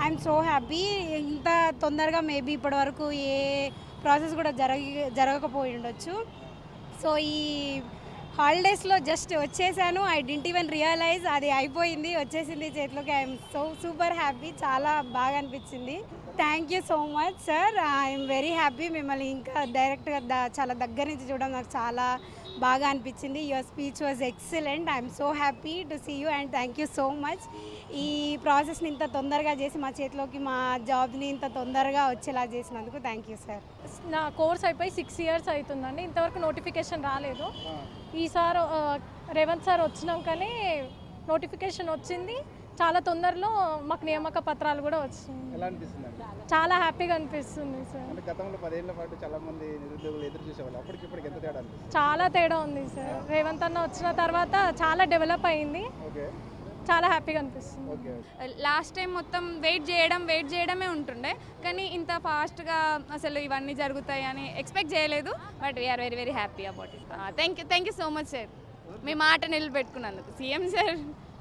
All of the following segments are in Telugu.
ఐఎమ్ సో హ్యాపీ ఇంత తొందరగా మేబీ ఇప్పటి వరకు ఏ ప్రాసెస్ కూడా జరగి జరగకపోయి ఉండొచ్చు సో ఈ హాలిడేస్లో జస్ట్ వచ్చేసాను ఐ డింట్ ఈవెన్ రియలైజ్ అది అయిపోయింది వచ్చేసింది చేతిలోకి ఐఎమ్ సో సూపర్ హ్యాపీ చాలా బాగా అనిపించింది thank you so much sir I'm very happy మిమ్మల్ని ఇంకా డైరెక్ట్గా ద చాలా దగ్గర నుంచి చూడడం నాకు చాలా బాగా అనిపించింది your speech was excellent I'm so happy to see you and thank you so much ఈ ప్రాసెస్ని ఇంత తొందరగా చేసి మా చేతిలోకి మా జాబ్ని ఇంత తొందరగా వచ్చేలా చేసినందుకు థ్యాంక్ యూ సార్ నా కోర్స్ అయిపోయి సిక్స్ ఇయర్స్ అవుతుందండి ఇంతవరకు నోటిఫికేషన్ రాలేదు ఈసారి ఆ, రేవంత్ సార్ వచ్చినాకనే నోటిఫికేషన్ వచ్చింది చాలా తొందరలో మాకు నియామక పత్రాలు కూడా వచ్చింది ఎలా అనిపిస్తుంది అండి చాలా హ్యాపీగా అనిపిస్తుంది సార్ అంటే గతంలో పదేళ్ల పాటు చాలా మంది నిరుద్యోగులు ఎదురు చూసేవాళ్ళు అప్పటికి ఇప్పటికి ఎంత తేడా అనిపిస్తుంది చాలా తేడా ఉంది సార్ రేవంత్ అన్న వచ్చిన తర్వాత చాలా డెవలప్ అయింది ఓకే చాలా హ్యాపీగా అనిపిస్తుంది ఓకే లాస్ట్ టైం మొత్తం వెయిట్ చేయడం వెయిట్ చేయడమే ఉంటుండే కానీ ఇంత ఫాస్ట్గా అసలు ఇవన్నీ జరుగుతాయి అని ఎక్స్పెక్ట్ చేయలేదు but we're very very happy about it thank you thank you so much sir మీ మాట నిలబెట్టుకున్నందుకు CM sir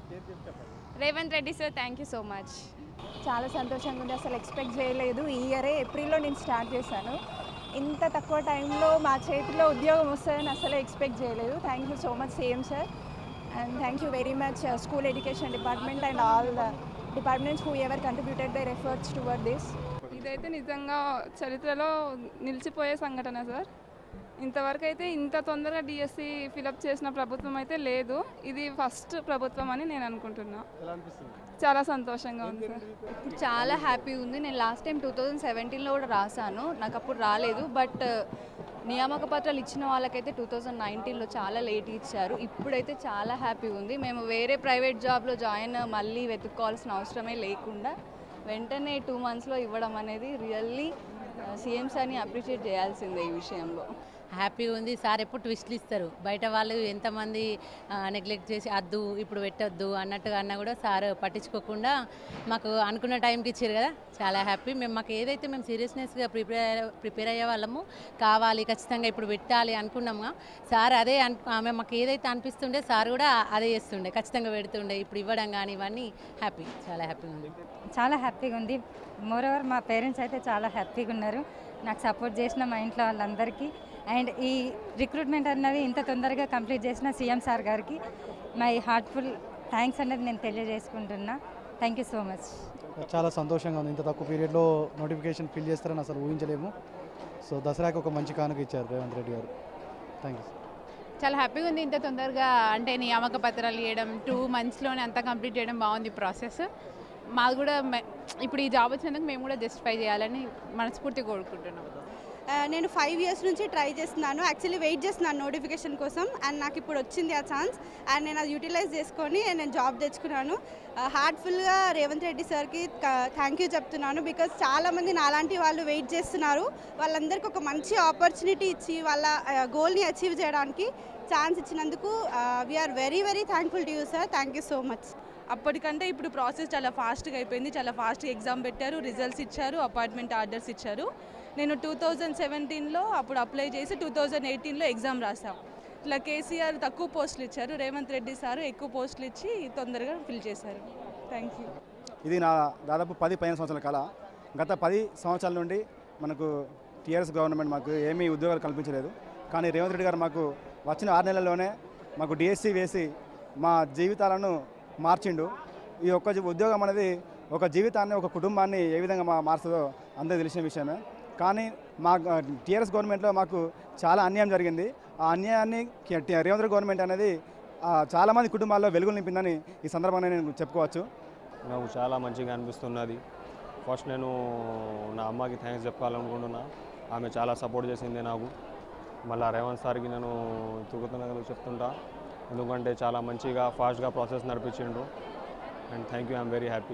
Revanth Reddy sir thank you so much చాలా సంతోషంగా ఉంది అసలు ఎక్స్పెక్ట్ చేయలేదు ఈ ఇయరే ఏప్రిల్లో నేను స్టార్ట్ చేశాను ఇంత తక్కువ టైంలో మా చేతిలో ఉద్యోగం వస్తుందని అసలు ఎక్స్పెక్ట్ చేయలేదు thank you so much same sir and thank you very much school education department and all the departments whoever contributed their efforts toward this ఇదైతే నిజంగా చరిత్రలో నిలిచిపోయే సంఘటన సార్ ఇంతవరకు అయితే ఇంత తొందరగా డిఎస్సి ఫిలప్ చేసిన ప్రభుత్వం అయితే లేదు ఇది ఫస్ట్ ప్రభుత్వం అని నేను అనుకుంటున్నా ఎలా అనిపిస్తుంది చాలా సంతోషంగా ఉంది సార్ ఇప్పుడు చాలా హ్యాపీ ఉంది నేను లాస్ట్ టైం టూ థౌజండ్ సెవెంటీన్లో కూడా రాశాను నాకు అప్పుడు రాలేదు బట్ నియామక పత్రాలు ఇచ్చిన వాళ్ళకైతే టూ థౌజండ్ నైన్టీన్లో చాలా లేట్ ఇచ్చారు ఇప్పుడైతే చాలా హ్యాపీ ఉంది మేము వేరే ప్రైవేట్ జాబ్లో జాయిన్ మళ్ళీ వెతుక్కోవాల్సిన అవసరమే లేకుండా వెంటనే టూ మంత్స్లో ఇవ్వడం అనేది రియల్లీ సీఎం సార్ని అప్రిషియేట్ చేయాల్సిందే ఈ విషయంలో హ్యాపీగా ఉంది సార్ ఎప్పుడు ట్విస్ట్లు ఇస్తారు బయట వాళ్ళు ఎంతమంది నెగ్లెక్ట్ చేసి అద్దు ఇప్పుడు పెట్టొద్దు అన్నట్టుగా అన్నా కూడా సార్ పట్టించుకోకుండా మాకు అనుకున్న టైంకి ఇచ్చారు కదా చాలా హ్యాపీ మేము మాకు ఏదైతే మేము సీరియస్నెస్గా ప్రిపేర్ ప్రిపేర్ అయ్యే వాళ్ళము కావాలి ఖచ్చితంగా ఇప్పుడు పెట్టాలి అనుకున్నాము సార్ అదే అన్ మేము మాకు ఏదైతే అనిపిస్తుండే సార్ కూడా అదే చేస్తుండే ఖచ్చితంగా పెడుతుండే ఇప్పుడు ఇవ్వడం కానీ ఇవన్నీ హ్యాపీ చాలా హ్యాపీగా ఉంది చాలా హ్యాపీగా ఉంది మోరోవర్ మా పేరెంట్స్ అయితే చాలా హ్యాపీగా ఉన్నారు నాకు సపోర్ట్ చేసిన మా ఇంట్లో వాళ్ళందరికీ అండ్ ఈ రిక్రూట్మెంట్ అన్నది ఇంత తొందరగా కంప్లీట్ చేసిన సీఎం సార్ గారికి మై హార్ట్ఫుల్ థ్యాంక్స్ అనేది నేను తెలియజేసుకుంటున్నా థ్యాంక్ యూ సో మచ్ చాలా సంతోషంగా ఉంది ఇంత తక్కువ పీరియడ్లో నోటిఫికేషన్ ఫిల్ చేస్తారని అసలు ఊహించలేము సో దసరాకి ఒక మంచి కానుక ఇచ్చారు రేవంత్ రెడ్డి గారు థ్యాంక్ యూ చాలా హ్యాపీగా ఉంది ఇంత తొందరగా అంటే నియామక పత్రాలు ఇవ్వడం టూ మంత్స్లోనే అంతా కంప్లీట్ చేయడం బాగుంది ప్రాసెస్ మాది కూడా మె- ఇప్పుడు ఈ జాబ్ వచ్చినందుకు మేము కూడా జస్టిఫై చేయాలని మనస్ఫూర్తి కోరుకుంటున్నాం ఆ, నేను ఫైవ్ ఇయర్స్ నుంచి ట్రై చేస్తున్నాను యాక్చువల్లీ వెయిట్ చేస్తున్నాను నోటిఫికేషన్ కోసం అండ్ నాకు ఇప్పుడు వచ్చింది ఆ ఛాన్స్ అండ్ నేను అది యూటిలైజ్ చేసుకొని నేను జాబ్ తెచ్చుకున్నాను హార్ట్ఫుల్గా రేవంత్ రెడ్డి సార్కి థ్యాంక్ యూ చెప్తున్నాను బికాజ్ చాలామంది నాలాంటి వాళ్ళు వెయిట్ చేస్తున్నారు వాళ్ళందరికీ ఒక మంచి ఆపర్చునిటీ ఇచ్చి వాళ్ళ గోల్ని అచీవ్ చేయడానికి ఛాన్స్ ఇచ్చినందుకు we're very very thankful to you sir thank you so much అప్పటికంటే ఇప్పుడు ప్రాసెస్ చాలా ఫాస్ట్గా అయిపోయింది చాలా ఫాస్ట్గా ఎగ్జామ్ పెట్టారు రిజల్ట్స్ ఇచ్చారు అపాయింట్మెంట్ ఆర్డర్స్ ఇచ్చారు నేను టూ థౌజండ్ సెవెంటీన్లో అప్పుడు అప్లై చేసి టూ థౌజండ్ ఎయిటీన్లో ఎగ్జామ్ రాసాం ఇట్లా కేసీఆర్ తక్కువ పోస్టులు ఇచ్చారు రేవంత్ రెడ్డి సార్ ఎక్కువ పోస్టులు ఇచ్చి తొందరగా ఫిల్ చేశారు థ్యాంక్ యూ ఇది నా దాదాపు పది పదిహేను సంవత్సరాల కళ గత పది సంవత్సరాల నుండి మనకు టీఆర్ఎస్ గవర్నమెంట్ మాకు ఏమీ ఉద్యోగాలు కల్పించలేదు కానీ రేవంత్ రెడ్డి గారు మాకు వచ్చిన ఆరు నెలల్లోనే మాకు డిఎస్సి వేసి మా జీవితాలను మార్చిండు ఈ ఒక్క జీ- ఉద్యోగం అనేది ఒక జీవితాన్ని ఒక కుటుంబాన్ని ఏ విధంగా మా మార్చదో అందరికీ తెలిసిన విషయమే కానీ మా టీఆర్ఎస్ గవర్నమెంట్లో మాకు చాలా అన్యాయం జరిగింది ఆ అన్యాయాన్ని K- T- Revanth Reddy government అనేది ఆ, చాలామంది కుటుంబాల్లో వెలుగులు నింపిందని ఈ సందర్భంగా నేను చెప్పుకోవచ్చు నాకు చాలా మంచిగా అనిపిస్తున్నది ఫస్ట్ నేను నా అమ్మకి థ్యాంక్స్ చెప్పాలనుకుంటున్నా ఆమె చాలా సపోర్ట్ చేసింది నాకు మళ్ళీ రేవంత్ సార్కి నేను కృతజ్ఞతలు చెప్తుంటా ఎందుకంటే చాలా మంచిగా ఫాస్ట్గా ప్రాసెస్ నడిపించిండు and thank you I'm very happy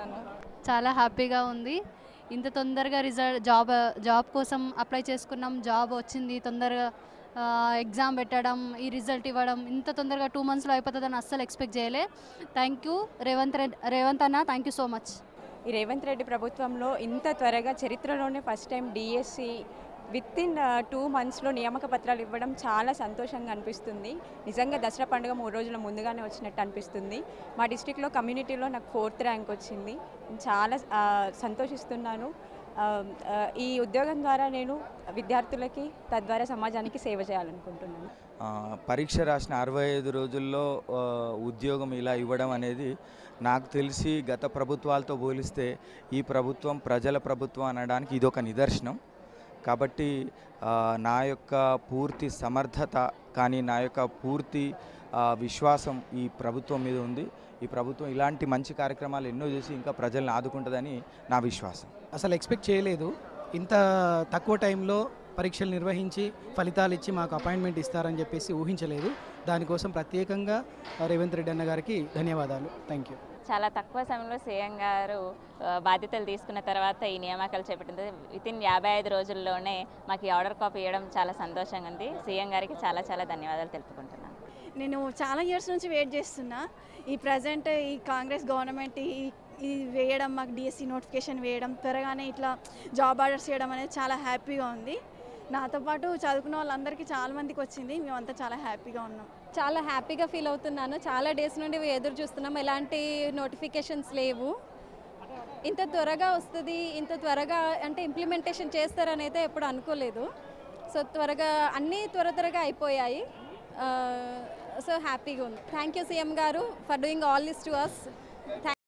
చాలా హ్యాపీగా ఉంది ఇంత తొందరగా రిజల్ట్ జాబ్ జాబ్ కోసం అప్లై చేసుకున్నాం జాబ్ వచ్చింది తొందరగా ఎగ్జామ్ పెట్టడం ఈ రిజల్ట్ ఇవ్వడం ఇంత తొందరగా టూ మంత్స్లో అయిపోతుందని అస్సలు ఎక్స్పెక్ట్ చేయలే థ్యాంక్ యూ రేవంత్ రెడ్డి రేవంత్ అన్న థ్యాంక్ యూ సో మచ్ ఈ రేవంత్ రెడ్డి ప్రభుత్వంలో ఇంత త్వరగా చరిత్రలోనే first time DSC within two మంత్స్లో నియామక పత్రాలు ఇవ్వడం చాలా సంతోషంగా అనిపిస్తుంది నిజంగా దసరా పండుగ మూడు రోజుల ముందుగానే వచ్చినట్టు అనిపిస్తుంది మా డిస్టిక్లో కమ్యూనిటీలో నాకు ఫోర్త్ ర్యాంక్ వచ్చింది చాలా ఆ, సంతోషిస్తున్నాను ఆ, ఆ, ఈ ఉద్యోగం ద్వారా నేను విద్యార్థులకి తద్వారా సమాజానికి సేవ చేయాలనుకుంటున్నాను ఆ, పరీక్ష రాసిన అరవై ఐదు రోజుల్లో ఆ, ఉద్యోగం ఇలా ఇవ్వడం అనేది నాకు తెలిసి గత ప్రభుత్వాలతో పోలిస్తే ఈ ప్రభుత్వం ప్రజల ప్రభుత్వం అనడానికి ఇది ఒక నిదర్శనం కాబట్టి ఆ, నా యొక్క పూర్తి సమర్థత కానీ నా యొక్క పూర్తి ఆ, విశ్వాసం ఈ ప్రభుత్వం మీద ఉంది ఈ ప్రభుత్వం ఇలాంటి మంచి కార్యక్రమాలు ఎన్నో చేసి ఇంకా ప్రజల్ని ఆదుకుంటుందని నా విశ్వాసం అసలు ఎక్స్పెక్ట్ చేయలేదు ఇంత తక్కువ టైంలో పరీక్షలు నిర్వహించి ఫలితాలు ఇచ్చి మాకు అపాయింట్మెంట్ ఇస్తారని చెప్పేసి ఊహించలేదు దానికోసం ప్రత్యేకంగా రేవంత్ రెడ్డి అన్న గారికి ధన్యవాదాలు థ్యాంక్ యూ చాలా తక్కువ సమయంలో సీఎం గారు ఆ, బాధ్యతలు తీసుకున్న తర్వాత ఈ నియామకాలు చేపట్టింది విత్ ఇన్ యాభై ఐదు రోజుల్లోనే మాకు ఈ ఆర్డర్ కాపీ ఇవ్వడం చాలా సంతోషంగా ఉంది సీఎం గారికి చాలా చాలా ధన్యవాదాలు తెలుపుకుంటున్నాను నేను చాలా ఇయర్స్ నుంచి వెయిట్ చేస్తున్నా ఈ ప్రజెంట్ ఈ కాంగ్రెస్ గవర్నమెంట్ ఈ ఇది వేయడం మాకు డిఎస్సి నోటిఫికేషన్ వేయడం త్వరగానే ఇట్లా జాబ్ ఆర్డర్స్ చేయడం అనేది చాలా హ్యాపీగా ఉంది నాతో పాటు చదువుకున్న వాళ్ళందరికీ చాలా మందికి వచ్చింది మేమంతా చాలా హ్యాపీగా ఉన్నాం చాలా హ్యాపీగా ఫీల్ అవుతున్నాను చాలా డేస్ నుండి ఎదురు చూస్తున్నాం ఎలాంటి నోటిఫికేషన్స్ లేవు ఇంత త్వరగా వస్తుంది ఇంత త్వరగా అంటే ఇంప్లిమెంటేషన్ చేస్తారని అయితే ఎప్పుడు అనుకోలేదు సో త్వరగా అన్నీ త్వర త్వరగా అయిపోయాయి సో హ్యాపీగా ఉంది థ్యాంక్ యూ సీఎం గారు for doing all this to us